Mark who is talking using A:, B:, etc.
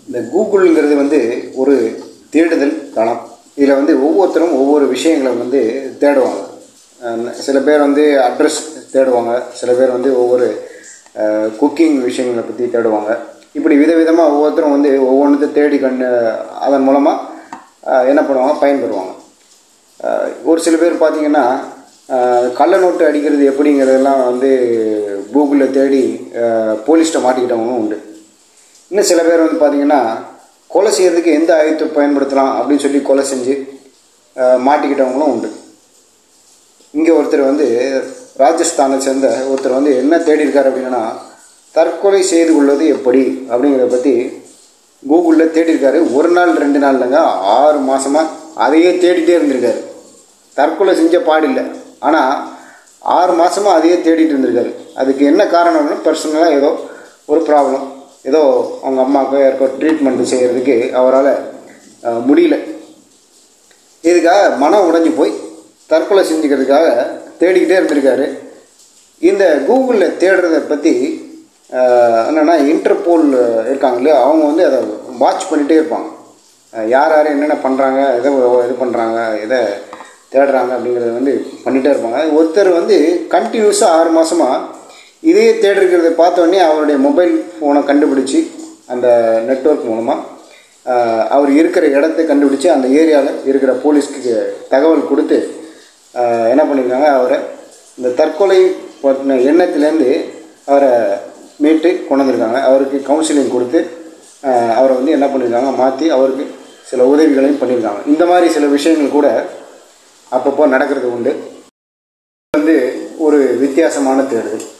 A: இந்த கூகுள்ங்கிறது வந்து ஒரு தேடுதல் தளம் இதில் வந்து ஒவ்வொருத்தரும் ஒவ்வொரு விஷயங்களை வந்து தேடுவாங்க அஹ் சில பேர் வந்து அட்ரஸ் தேடுவாங்க சில பேர் வந்து ஒவ்வொரு குக்கிங் விஷயங்களை பற்றி தேடுவாங்க இப்படி விதவிதமாக ஒவ்வொருத்தரும் வந்து ஒவ்வொன்றத்தை தேடி கண்டு அதன் மூலமாக என்ன பண்ணுவாங்க பயன்பெறுவாங்க அஹ் ஒரு சில பேர் பார்த்தீங்கன்னா அஹ் கள்ள நோட்டு அடிக்கிறது எப்படிங்கிறதெல்லாம் வந்து கூகுளில் தேடி அஹ் போலீஸ்கிட்ட மாட்டிக்கிட்டவங்களும் உண்டு இன்னும் சில பேர் வந்து பார்த்தீங்கன்னா கொலை செய்யறதுக்கு எந்த ஆயுதத்தை பயன்படுத்தலாம் அப்படின்னு சொல்லி கொலை செஞ்சு அஹ் மாட்டிக்கிட்டவங்களும் உண்டு இங்கே ஒருத்தர் வந்து ராஜஸ்தானை சேர்ந்த ஒருத்தர் வந்து என்ன தேடி இருக்காரு அப்படின்னா தற்கொலை செய்து கொள்வது எப்படி அப்படிங்கிறத பற்றி கூகுளில் தேடி இருக்காரு ஒரு நாள் ரெண்டு நாள் இல்லைங்க ஆறு மாதமாக அதையே தேடிட்டே இருந்திருக்காரு தற்கொலை செஞ்ச பாடில்லை ஆனால் ஆறு மாதமாக அதையே தேடிட்டு இருந்திருக்காரு அதுக்கு என்ன காரணம்னு பர்சனலாக ஏதோ ஒரு ப்ராப்ளம் ஏதோ அவங்க அம்மாவுக்கு யாருக்கோ ட்ரீட்மெண்ட் செய்கிறதுக்கு அவரால் அஹ், முடியல இதுக்காக மனம் உடைஞ்சு போய் தற்கொலை செஞ்சுக்கிறதுக்காக தேடிக்கிட்டே இருந்திருக்காரு இந்த கூகுளில் தேடுறதை பற்றி என்னென்னா இன்டர்போல் இருக்காங்க இல்லையா அவங்க வந்து அதை வாட்ச் பண்ணிகிட்டே இருப்பாங்க அஹ் யார் யார் என்னென்ன பண்ணுறாங்க எதை இது பண்ணுறாங்க எதை தேடுறாங்க அப்படிங்கிறத வந்து பண்ணிகிட்டே இருப்பாங்க ஒருத்தர் வந்து கண்டினியூஸாக ஆறு மாதமாக இதையே தேடிருக்கிறத பார்த்த உடனே அவருடைய மொபைல் ஃபோனை கண்டுபிடிச்சி அந்த நெட்வொர்க் மூலமாக ஆஹ் அவர் இருக்கிற இடத்தை கண்டுபிடிச்சு அந்த ஏரியாவில் இருக்கிற போலீஸ்க்கு தகவல் கொடுத்து ஆஹ் என்ன பண்ணியிருக்காங்க அவரை இந்த தற்கொலை பற்றின எண்ணத்துலேருந்து அவரை மீட்டு கொண்டு வந்திருக்காங்க அவருக்கு கவுன்சிலிங் கொடுத்து ஆஹ் அவரை வந்து என்ன பண்ணியிருக்காங்க மாற்றி அவருக்கு சில உதவிகளையும் பண்ணியிருக்காங்க இந்த மாதிரி சில விஷயங்கள் கூட அப்பப்போ நடக்கிறது உண்டு இது வந்து ஒரு வித்தியாசமான தேடுதல்